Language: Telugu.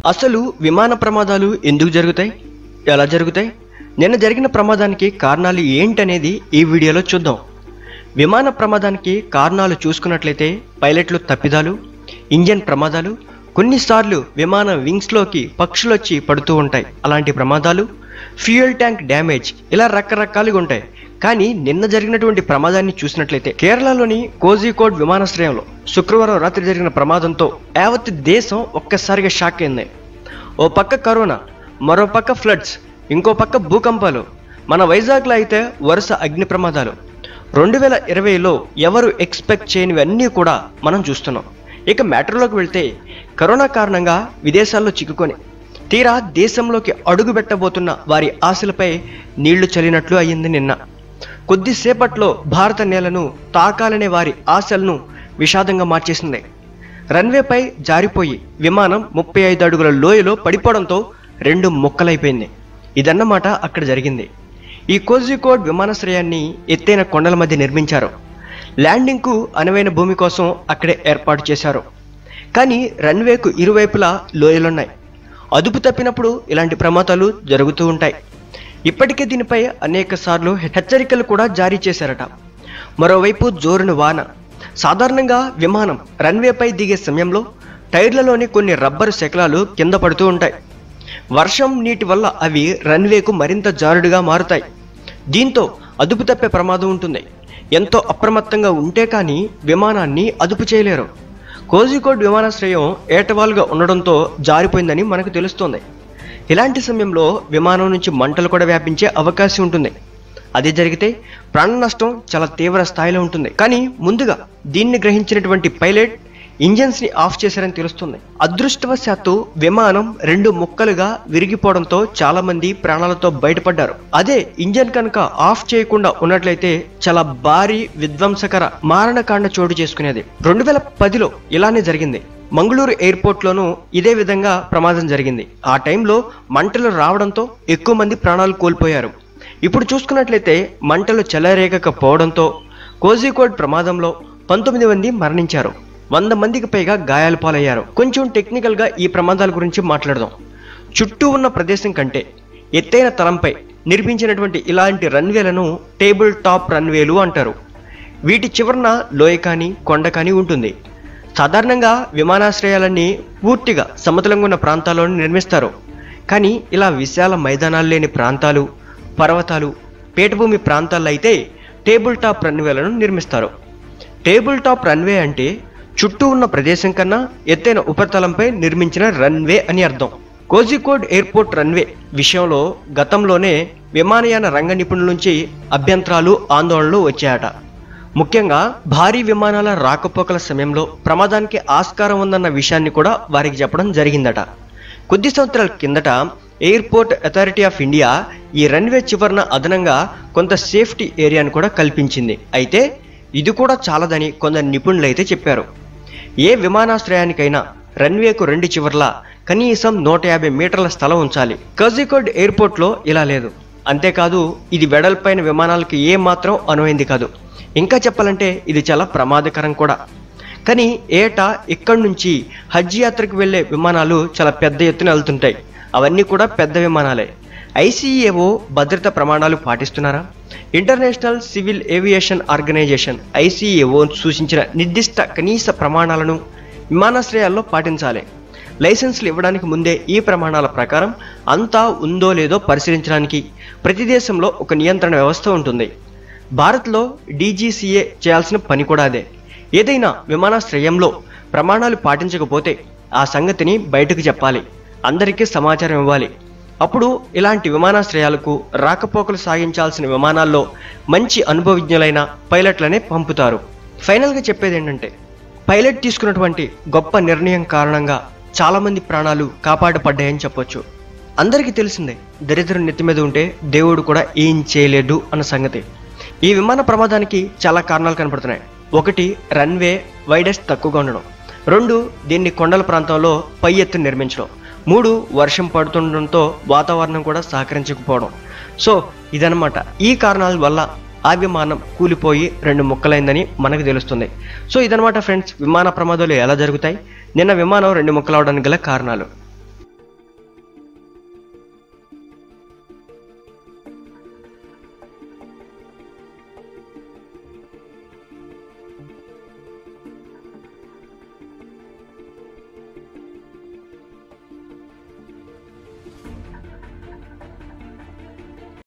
అసలు విమాన ప్రమాదాలు ఎందుకు జరుగుతాయి ఎలా జరుగుతాయి నిన్న జరిగిన ప్రమాదానికి కారణాలు ఏంటనేది ఈ వీడియోలో చూద్దాం విమాన ప్రమాదానికి కారణాలు చూసుకున్నట్లయితే పైలట్లు తప్పిదాలు ఇంజన్ ప్రమాదాలు కొన్నిసార్లు విమాన వింగ్స్లోకి పక్షులొచ్చి పడుతూ ఉంటాయి అలాంటి ప్రమాదాలు ఫ్యూయల్ ట్యాంక్ డ్యామేజ్ ఇలా రకరకాలుగా ఉంటాయి కానీ నిన్న జరిగినటువంటి ప్రమాదాన్ని చూసినట్లయితే కేరళలోని కోజికోడ్ విమానాశ్రయంలో శుక్రవారం రాత్రి జరిగిన ప్రమాదంతో యావత్ దేశం ఒక్కసారిగా షాక్ అయింది ఓ పక్క కరోనా మరో పక్క ఫ్లడ్స్ ఇంకో పక్క భూకంపాలు మన వైజాగ్లో అయితే వరుస అగ్ని ప్రమాదాలు రెండు వేల ఇరవైలో ఎవరు ఎక్స్పెక్ట్ చేయనివన్నీ కూడా మనం చూస్తున్నాం ఇక మ్యాటర్లోకి వెళ్తే కరోనా కారణంగా విదేశాల్లో చిక్కుకొని తీరా దేశంలోకి అడుగు పెట్టబోతున్న వారి ఆశలపై నీళ్లు చల్లినట్లు అయ్యింది నిన్న కొద్దిసేపట్లో భారత నేలను తాకాలనే వారి ఆశలను విషాదంగా మార్చేసింది రన్వేపై జారిపోయి విమానం ముప్పై ఐదు అడుగుల లోయలో పడిపోవడంతో రెండు ముక్కలైపోయింది ఇదన్నమాట అక్కడ జరిగింది ఈ కోజికోడ్ విమానాశ్రయాన్ని ఎత్తైన కొండల మధ్య నిర్మించారు ల్యాండింగ్కు అనువైన భూమి కోసం అక్కడే ఏర్పాటు చేశారు కానీ రన్వేకు ఇరువైపులా లోయలున్నాయి అదుపు తప్పినప్పుడు ఇలాంటి ప్రమాదాలు జరుగుతూ ఉంటాయి ఇప్పటికే దీనిపై అనేక సార్లు హెచ్చరికలు కూడా జారీ చేశారట మరోవైపు జోరున వాన సాధారణంగా విమానం రన్వేపై దిగే సమయంలో టైర్లలోని కొన్ని రబ్బరు శకలాలు కింద పడుతూ ఉంటాయి వర్షం నీటి వల్ల అవి రన్వేకు మరింత జారుడుగా మారుతాయి దీంతో అదుపు తప్పే ప్రమాదం ఉంటుంది ఎంతో అప్రమత్తంగా ఉంటే కానీ విమానాన్ని అదుపు చేయలేరు కోజికోడ్ విమానాశ్రయం ఏటవాలుగా ఉండడంతో జారిపోయిందని మనకు తెలుస్తోంది ఇలాంటి సమయంలో విమానం నుంచి మంటలు కూడా వ్యాపించే అవకాశం ఉంటుంది అదే జరిగితే ప్రాణ నష్టం చాలా తీవ్ర స్థాయిలో ఉంటుంది కానీ ముందుగా దీన్ని గ్రహించినటువంటి పైలట్ ఇంజన్స్ ని ఆఫ్ చేశారని తెలుస్తుంది అదృష్టవశాత్తు విమానం రెండు ముక్కలుగా విరిగిపోవడంతో చాలా మంది ప్రాణాలతో బయటపడ్డారు అదే ఇంజన్ కనుక ఆఫ్ చేయకుండా ఉన్నట్లయితే చాలా భారీ విధ్వంసకర మారణకాండ చోటు చేసుకునేది రెండు వేల పదిలో ఇలానే జరిగింది మంగళూరు ఎయిర్పోర్ట్ లోనూ ఇదే విధంగా ప్రమాదం జరిగింది ఆ టైంలో మంటలు రావడంతో ఎక్కువ మంది ప్రాణాలు కోల్పోయారు ఇప్పుడు చూసుకున్నట్లయితే మంటలు చెలరేగకపోవడంతో కోజికోడ్ ప్రమాదంలో పంతొమ్మిది మంది మరణించారు వంద మందికి పైగా గాయాల పాలయ్యారు కొంచెం టెక్నికల్ గా ఈ ప్రమాదాల గురించి మాట్లాడదాం చుట్టూ ఉన్న ప్రదేశం కంటే ఎత్తైన తలంపై నిర్మించినటువంటి ఇలాంటి రన్వేలను టేబుల్ టాప్ రన్వేలు అంటారు వీటి చివరన లోయ కానీ కొండ కానీ ఉంటుంది సాధారణంగా విమానాశ్రయాలన్నీ పూర్తిగా సమతలంగా ఉన్న ప్రాంతాల్లోనే నిర్మిస్తారు కానీ ఇలా విశాల మైదానాలు లేని ప్రాంతాలు పర్వతాలు పీఠభూమి ప్రాంతాల్లో అయితే టేబుల్ టాప్ రన్వేలను నిర్మిస్తారు టేబుల్ టాప్ రన్వే అంటే చుట్టూ ఉన్న ప్రదేశం కన్నా ఎత్తైన ఉపరితలంపై నిర్మించిన రన్వే అని అర్థం కోజికోడ్ ఎయిర్పోర్ట్ రన్వే విషయంలో గతంలోనే విమానయాన రంగ నిపుణుల నుంచి అభ్యంతరాలు ఆందోళనలు వచ్చాయట ముఖ్యంగా భారీ విమానాల రాకపోకల సమయంలో ప్రమాదానికి ఆస్కారం ఉందన్న విషయాన్ని కూడా వారికి చెప్పడం జరిగిందట కొద్ది సంవత్సరాల కిందట ఎయిర్పోర్ట్ అథారిటీ ఆఫ్ ఇండియా ఈ రన్వే చివరన అదనంగా కొంత సేఫ్టీ ఏరియాను కూడా కల్పించింది అయితే ఇది కూడా చాలదని కొందరు నిపుణులు అయితే చెప్పారు ఏ విమానాశ్రయానికైనా రన్వేకు రెండు చివర్లా కనీసం నూట యాభై మీటర్ల స్థలం ఉంచాలి కజికోడ్ ఎయిర్పోర్ట్లో ఇలా లేదు అంతేకాదు ఇది వెడల్పైన విమానాలకు ఏ మాత్రం అనువైంది కాదు ఇంకా చెప్పాలంటే ఇది చాలా ప్రమాదకరం కూడా కానీ ఏటా ఇక్కడి నుంచి హజ్ యాత్రకు వెళ్లే విమానాలు చాలా పెద్ద ఎత్తున వెళ్తుంటాయి అవన్నీ కూడా పెద్ద విమానాలే ఐసీఏఓ భద్రతా ప్రమాణాలు పాటిస్తున్నారా international civil aviation organization ICAO సూచించిన నిర్దిష్ట కనీస ప్రమాణాలను విమానాశ్రయాల్లో పాటించాలి లైసెన్సులు ఇవ్వడానికి ముందే ఈ ప్రమాణాల ప్రకారం అంతా ఉందో లేదో పరిశీలించడానికి ప్రతి దేశంలో ఒక నియంత్రణ వ్యవస్థ ఉంటుంది భారత్లో డీజీసీఏ చేయాల్సిన పని కూడా అదే ఏదైనా విమానాశ్రయంలో ప్రమాణాలు పాటించకపోతే ఆ సంగతిని బయటకు చెప్పాలి అందరికీ సమాచారం ఇవ్వాలి అప్పుడు ఇలాంటి విమానాశ్రయాలకు రాకపోకలు సాగించాల్సిన విమానాల్లో మంచి అనుభవజ్ఞులైన పైలట్లనే పంపుతారు ఫైనల్గా చెప్పేది ఏంటంటే పైలట్ తీసుకున్నటువంటి గొప్ప నిర్ణయం కారణంగా చాలామంది ప్రాణాలు కాపాడపడ్డాయని చెప్పొచ్చు అందరికీ తెలిసిందే దరిద్రం నెత్తి మీద ఉంటే దేవుడు కూడా ఏం చేయలేడు అన్న సంగతి ఈ విమాన ప్రమాదానికి చాలా కారణాలు కనపడుతున్నాయి ఒకటి రన్వే వైడెస్ట్ తక్కువగా ఉండడం రెండు దీన్ని కొండల ప్రాంతంలో పై ఎత్తున నిర్మించడం మూడు వర్షం పడుతుండడంతో వాతావరణం కూడా సహకరించకపోవడం సో ఇదనమాట ఈ కారణాల వల్ల ఆ విమానం కూలిపోయి రెండు ముక్కలైందని మనకు తెలుస్తుంది సో ఇదనమాట ఫ్రెండ్స్ విమాన ప్రమాదాలు ఎలా జరుగుతాయి నిన్న విమానం రెండు ముక్కలవడానికి గల కారణాలు